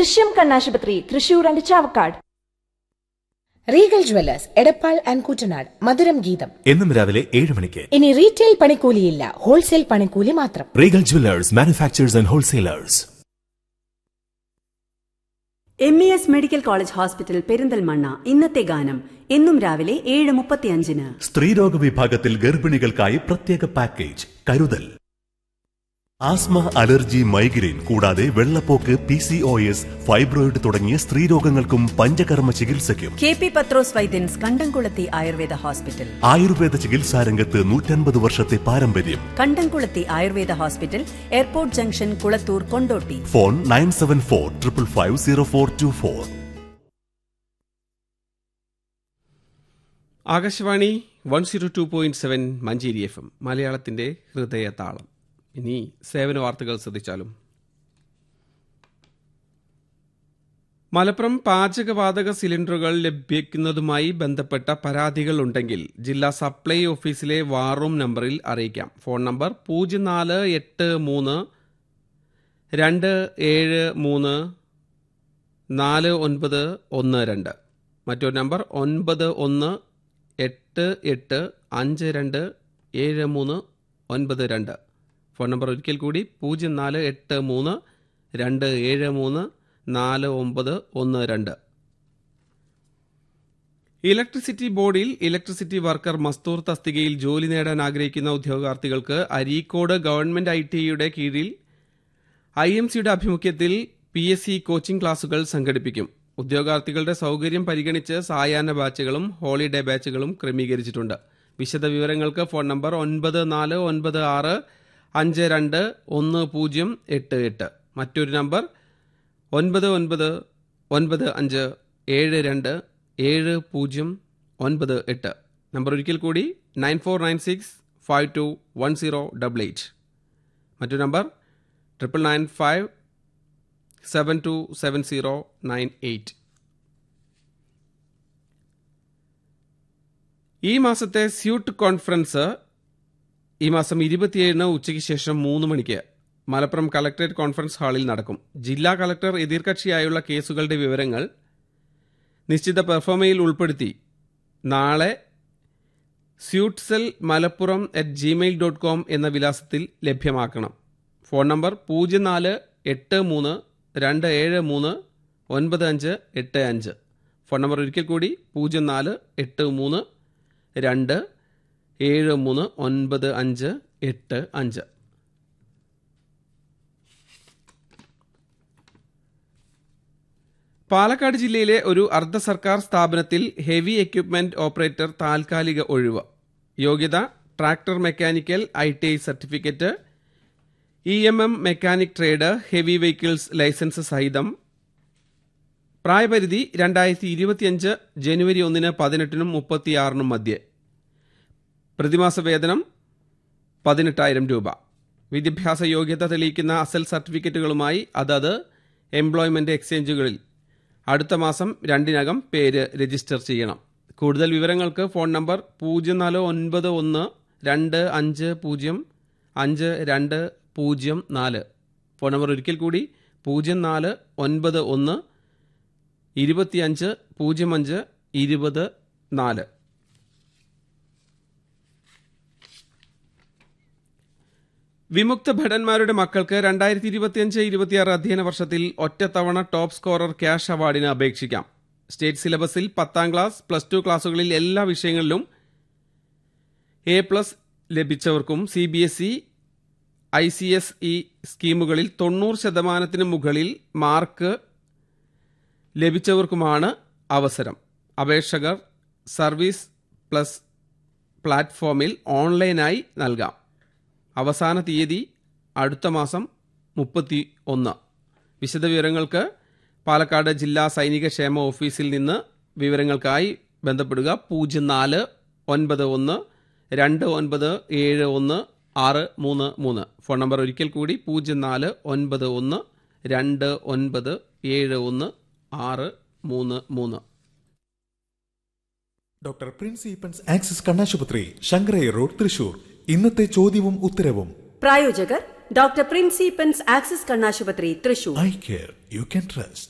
ദൃശ്യം കണ്ണാശുപത്രി Thrissur and Chavakkad Regal jewellers Edappal and Koottanad Madhuram Geetham എന്നും രാവിലെ ഏഴ് മണിക്ക് ഇനി റീറ്റെയിൽ പണിക്കൂലിയില്ല ഹോൾസെയിൽ പണിക്കൂലി മാത്രം റീഗൽ ജുവലേഴ്സ് മാനുഫാക്ചേഴ്സ് ആൻഡ് ഹോൾസെയിലേഴ്സ് M E S medical college hospital Perinthalmanna ഇന്നത്തെ ഗാനം എന്നും രാവിലെ ഏഴ് മുപ്പത്തിയഞ്ചിന് സ്ത്രീരോഗ വിഭാഗത്തിൽ ഗർഭിണികൾക്കായി പ്രത്യേക പാക്കേജ് കരുതൽ ആസ്മ അലർജി മൈഗ്രെയിൻ കൂടാതെ വെള്ളപ്പോക്ക് P C O S fibroid തുടങ്ങിയ സ്ത്രീരോഗങ്ങൾക്കും പഞ്ചകർമ്മ ചികിത്സയ്ക്കും കെ പി പത്രോസ് വൈദ്യൻസ് കണ്ടംകുളത്തി ആയുർവേദ ഹോസ്പിറ്റൽ ആയുർവേദ ചികിത്സാ രംഗത്ത് നൂറ്റൻപത് വർഷത്തെ പാരമ്പര്യം Kandamkulathi Ayurveda hospital airport junction Kulathur Kondotty phone nine seven four triple five zero four two four Akashvani one zero two point seven Manjeri F M മലയാളത്തിന്റെ ഹൃദയ താളം ഇനി സേവന വാർത്തകൾ ശ്രദ്ധിച്ചാലും മലപ്പുറം പാചകവാതക സിലിണ്ടറുകൾ ലഭിക്കുന്നതുമായി ബന്ധപ്പെട്ട പരാതികൾ ഉണ്ടെങ്കിൽ ജില്ലാ സപ്ലൈ ഓഫീസിലെ വാർ റൂം നമ്പറിൽ അറിയിക്കാം ഫോൺ നമ്പർ പൂജ്യം നാല് എട്ട് മൂന്ന് രണ്ട് ഏഴ് മൂന്ന് നാല് ഒൻപത് ഒന്ന് രണ്ട് മറ്റൊരു നമ്പർ ഒൻപത് ഒന്ന് എട്ട് എട്ട് അഞ്ച് രണ്ട് ഏഴ് മൂന്ന് ഒൻപത് രണ്ട് ഫോൺ നമ്പർ ഒരിക്കൽ കൂടി പൂജ്യം നാല് എട്ട് മൂന്ന് രണ്ട് ഏഴ് മൂന്ന് നാല് ഒമ്പത് ഒന്ന് രണ്ട് ഇലക്ട്രിസിറ്റി ബോർഡിൽ ഇലക്ട്രിസിറ്റി വർക്കർ മസ്തൂർ തസ്തികയിൽ ജോലി നേടാൻ ആഗ്രഹിക്കുന്ന ഉദ്യോഗാർത്ഥികൾക്ക് അരീക്കോട് ഗവൺമെന്റ് ഐ ടിയുടെ കീഴിൽ ഐ എം സിയുടെ ആഭിമുഖ്യത്തിൽ പി എസ് സി കോച്ചിംഗ് ക്ലാസുകൾ സംഘടിപ്പിക്കും ഉദ്യോഗാർത്ഥികളുടെ സൗകര്യം പരിഗണിച്ച് സായാഹ്ന ബാച്ചുകളും ഹോളിഡേ ബാച്ചുകളും ക്രമീകരിച്ചിട്ടുണ്ട് വിശദ വിവരങ്ങൾക്ക് ഫോൺ നമ്പർ ഒൻപത് നാല് ഒൻപത് ആറ് അഞ്ച് രണ്ട് ഒന്ന് പൂജ്യം എട്ട് എട്ട് മറ്റൊരു നമ്പർ ഒൻപത് ഒൻപത് ഒൻപത് അഞ്ച് ഏഴ് രണ്ട് ഏഴ് പൂജ്യം ഒൻപത് എട്ട് നമ്പർ ഒരിക്കൽ കൂടി nine four nine six five two one zero double eight മറ്റൊരു number triple nine five seven two seven zero nine eight ഈ മാസത്തെ സ്യൂട്ട് കോൺഫറൻസ് ഈ മാസം ഇരുപത്തിയേഴിന് ഉച്ചയ്ക്ക് ശേഷം മൂന്ന് മണിക്ക് മലപ്പുറം കളക്ടറേറ്റ് കോൺഫറൻസ് ഹാളിൽ നടക്കും ജില്ലാ കളക്ടർ എതിർകക്ഷിയായുള്ള കേസുകളുടെ വിവരങ്ങൾ നിശ്ചിത പെർഫോമയിൽ ഉൾപ്പെടുത്തി നാളെ suit cell Malappuram at Gmail dot com എന്ന വിലാസത്തിൽ ലഭ്യമാക്കണം ഫോൺ നമ്പർ പൂജ്യം നാല് എട്ട് മൂന്ന് രണ്ട് ഏഴ് മൂന്ന് ഒൻപത് അഞ്ച് എട്ട് അഞ്ച് ഫോൺ നമ്പർ ഒരിക്കൽ കൂടി പൂജ്യം നാല് എട്ട് മൂന്ന് രണ്ട് ഏഴ് മൂന്ന് ഒൻപത് അഞ്ച് എട്ട് അഞ്ച് പാലക്കാട് ജില്ലയിലെ ഒരു അർദ്ധ സർക്കാർ സ്ഥാപനത്തിൽ ഹെവി എക്യുപ്മെന്റ് ഓപ്പറേറ്റർ താൽക്കാലിക ഒഴിവ് യോഗ്യത tractor mechanical I T I certificate E M M mechanic trade heavy vehicles licence സഹിതം പ്രായപരിധി രണ്ടായിരത്തി ഇരുപത്തിയഞ്ച് ജനുവരി ഒന്നിന് പതിനെട്ടിനും മുപ്പത്തിയാറിനും മധ്യേ പ്രതിമാസ വേതനം പതിനെട്ടായിരം രൂപ വിദ്യാഭ്യാസ യോഗ്യത തെളിയിക്കുന്ന അസൽ സർട്ടിഫിക്കറ്റുകളുമായി അതത് എംപ്ലോയ്മെന്റ് എക്സ്ചേഞ്ചുകളിൽ അടുത്ത മാസം രണ്ടിനകം പേര് രജിസ്റ്റർ ചെയ്യണം കൂടുതൽ വിവരങ്ങൾക്ക് ഫോൺ നമ്പർ പൂജ്യം നാല് ഒൻപത് ഒന്ന് രണ്ട് അഞ്ച് പൂജ്യം അഞ്ച് രണ്ട് പൂജ്യം നാല് ഫോൺ നമ്പർ ഒരിക്കൽ കൂടി പൂജ്യം നാല് ഒൻപത് ഒന്ന് ഇരുപത്തിയഞ്ച് പൂജ്യം അഞ്ച് ഇരുപത് നാല് വിമുക്ത ഭടന്മാരുടെ മക്കൾക്ക് രണ്ടായിരത്തി ഇരുപത്തിയഞ്ച് ഇരുപത്തിയാറ് അധ്യയന വർഷത്തിൽ ഒറ്റത്തവണ ടോപ്പ് സ്കോറർ ക്യാഷ് അവാർഡിന് അപേക്ഷിക്കാം സ്റ്റേറ്റ് സിലബസിൽ പത്താം ക്ലാസ് പ്ലസ് ടു ക്ലാസുകളിൽ എല്ലാ വിഷയങ്ങളിലും എ പ്ലസ് ലഭിച്ചവർക്കും C B S E I C S E സ്കീമുകളിൽ തൊണ്ണൂറ് ശതമാനത്തിന് മുകളിൽ മാർക്ക് ലഭിച്ചവർക്കുമാണ് അവസരം അപേക്ഷകർ സർവീസ് പ്ലസ് പ്ലാറ്റ്ഫോമിൽ ഓൺലൈനായി നൽകാം അവസാന തീയതി അടുത്ത മാസം മുപ്പത്തി ഒന്ന് വിശദവിവരങ്ങൾക്ക് പാലക്കാട് ജില്ലാ സൈനിക ക്ഷേമ ഓഫീസിൽ നിന്ന് വിവരങ്ങൾക്കായി ബന്ധപ്പെടുക പൂജ്യം നാല് ഒൻപത് ഒന്ന് രണ്ട് ഒൻപത് ഏഴ് ഒന്ന് ആറ് മൂന്ന് മൂന്ന് ഫോൺ നമ്പർ ഒരിക്കൽ കൂടി പൂജ്യം നാല് ഒൻപത് ഒന്ന് രണ്ട് ഒൻപത് ഏഴ് ഒന്ന് ആറ് മൂന്ന് മൂന്ന് ഡോക്ടർ പ്രിൻസ് ഈപ്പൻസ് ആക്സിസ് കണ്ണാശുപത്രി ശങ്കരയ്യ റോഡ് തൃശൂർ ഇന്നത്തെ ചോദ്യവും ഉത്തരവും പ്രായോജകർ ഡോക്ടർ പ്രിൻസിപ്പൻസ് ആക്സിസ് കണ്ണാശുപത്രി Thrissur eye care you can trust